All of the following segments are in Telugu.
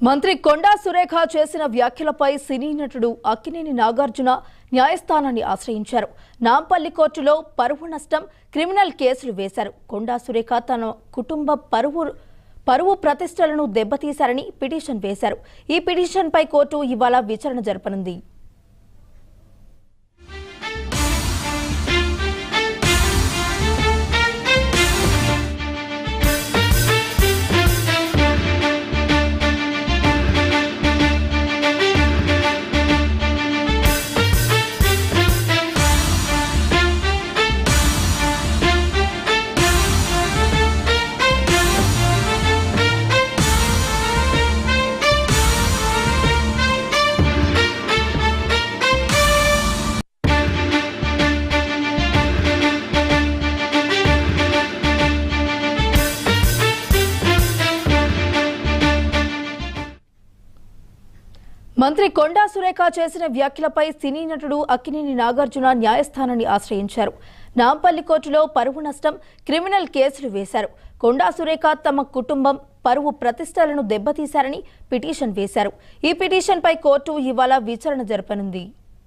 మంత్రి కొండా సురేఖ చేసిన వ్యాఖ్యలపై సినీ నటుడు అక్కినేని నాగార్జున న్యాయస్థానాన్ని ఆశ్రయించారు నాంపల్లి కోర్టులో పరువు నష్టం క్రిమినల్ కేసులు వేశారు కొండా సురేఖ తన కుటుంబ పరువు పరువు ప్రతిష్టలను దెబ్బతీశారని పిటిషన్ వేశారు ఈ పిటిషన్పై కోర్టు ఇవాళ విచారణ జరపనుంది మంత్రి కొండా సురేఖ చేసిన వ్యాఖ్యలపై సినీ నటుడు అక్కినేని నాగార్జున న్యాయస్థానాన్ని ఆశ్రయించారు నాంపల్లి కోర్టులో పరువు నష్టం క్రిమినల్ కేసులు వేశారు కొండా సురేఖ తమ కుటుంబం పరువు ప్రతిష్టలను దెబ్బతీశారని పిటిషన్ వేశారు ఈ పిటిషన్పై కోర్టు ఇవాళ విచారణ జరపనుంది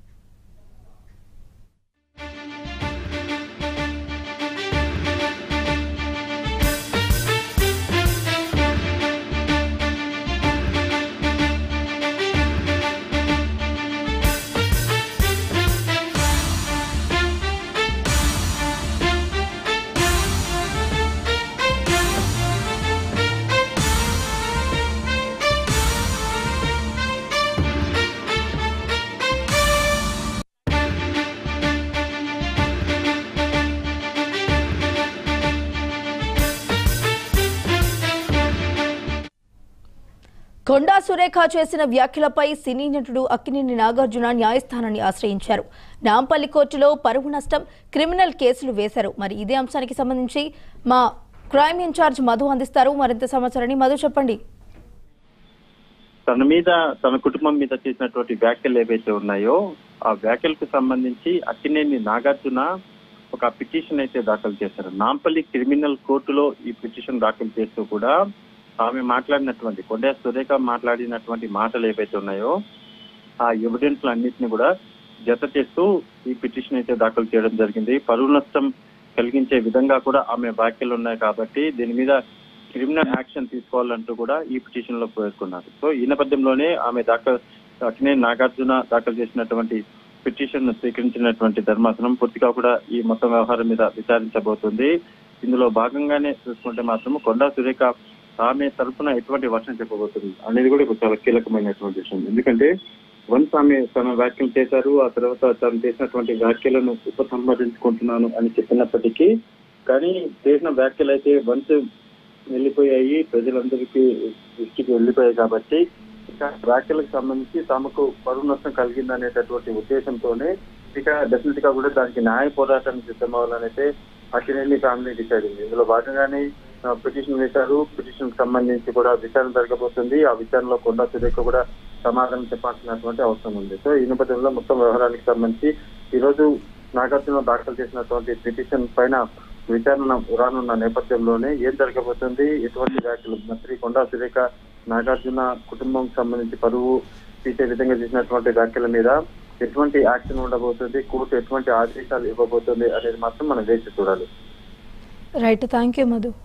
కొండా సురేఖ చేసిన వ్యాఖ్యలపై సినీ నటుడు అక్కినేని నాగార్జున న్యాయస్థానాన్ని ఆశ్రయించారు నాంపల్లి కోర్టులో పరువు నష్టం క్రిమినల్ కేసులు వేశారు మరి ఇదే అంశానికి సంబంధించి మా క్రైమ్ ఇన్ఛార్జ్ మధు అందిస్తారు మరింత సమాచారాన్ని మధు చెప్పండి తన మీద తన కుటుంబం మీద చేసినటువంటి వ్యాఖ్యలు ఏవైతే ఉన్నాయో ఆ వ్యాఖ్యలకు సంబంధించి అక్కినేని నాగార్జున ఒక పిటిషన్ అయితే దాఖలు చేశారు నాంపల్లి క్రిమినల్ కోర్టులో ఈ పిటిషన్ దాఖలు చేస్తూ కూడా ఆమె మాట్లాడినటువంటి కొండ సురేఖ మాట్లాడినటువంటి మాటలు ఏవైతే ఉన్నాయో ఆ ఎవిడెన్స్ అన్నింటినీ కూడా జత చేస్తూ ఈ పిటిషన్ అయితే దాఖలు చేయడం జరిగింది పరువు నష్టం కలిగించే విధంగా కూడా ఆమె వ్యాఖ్యలు ఉన్నాయి కాబట్టి దీని మీద క్రిమినల్ యాక్షన్ తీసుకోవాలంటూ కూడా ఈ పిటిషన్ లో పేర్కొన్నారు సో ఈ నేపథ్యంలోనే ఆమె దాఖలు అట్నే నాగార్జున దాఖలు చేసినటువంటి పిటిషన్ ను స్వీకరించినటువంటి ధర్మాసనం పూర్తిగా కూడా ఈ మొత్తం వ్యవహారం మీద విచారించబోతుంది ఇందులో భాగంగానే చూసుకుంటే మాత్రం కొండా సురేఖ ఆమె తరఫున ఎటువంటి వర్షం చెప్పబోతుంది అనేది కూడా ఒక చాలా కీలకమైనటువంటి విషయం ఎందుకంటే వన్స్ ఆమె తన వ్యాఖ్యలు చేశారు ఆ తర్వాత తను చేసినటువంటి వ్యాఖ్యలను ఉపసంహరించుకుంటున్నాను అని చెప్పినప్పటికీ కానీ చేసిన వ్యాఖ్యలు అయితే వన్స్ వెళ్ళిపోయాయి ప్రజలందరికీ దృష్టికి వెళ్ళిపోయాయి కాబట్టి ఇక వ్యాఖ్యలకు సంబంధించి తమకు పరువు నష్టం కలిగిందనేటటువంటి ఉద్దేశంతోనే ఇక డెఫినెట్ గా కూడా దానికి న్యాయ పోరాటానికి సిద్ధమవ్వాలనైతే అక్కినేని ఫ్యామిలీ డిసైడ్ అయింది ఇందులో భాగంగానే పిటిషన్ వేశారు పిటిషన్ కి సంబంధించి కూడా విచారణ జరగబోతుంది ఆ విచారణలో కొండా సురేఖ కూడా సమాధానం చెప్పాల్సినటువంటి అవసరం ఉంది సో ఈ నేపథ్యంలో మొత్తం వ్యవహారానికి సంబంధించి ఈ రోజు నాగార్జున దాఖలు చేసినటువంటి పిటిషన్ పైన విచారణ రానున్న నేపథ్యంలోనే ఏం జరగబోతుంది ఎటువంటి వ్యాఖ్యలు మంత్రి కొండా సురేఖ నాగార్జున కుటుంబం సంబంధించి పరువు తీసే విధంగా చేసినటువంటి వ్యాఖ్యల మీద ఎటువంటి యాక్షన్ ఉండబోతుంది కోర్టు ఎటువంటి ఆదేశాలు ఇవ్వబోతుంది అనేది మాత్రం మనం వేచి చూడాలి రైట్ థ్యాంక్ యూ మధు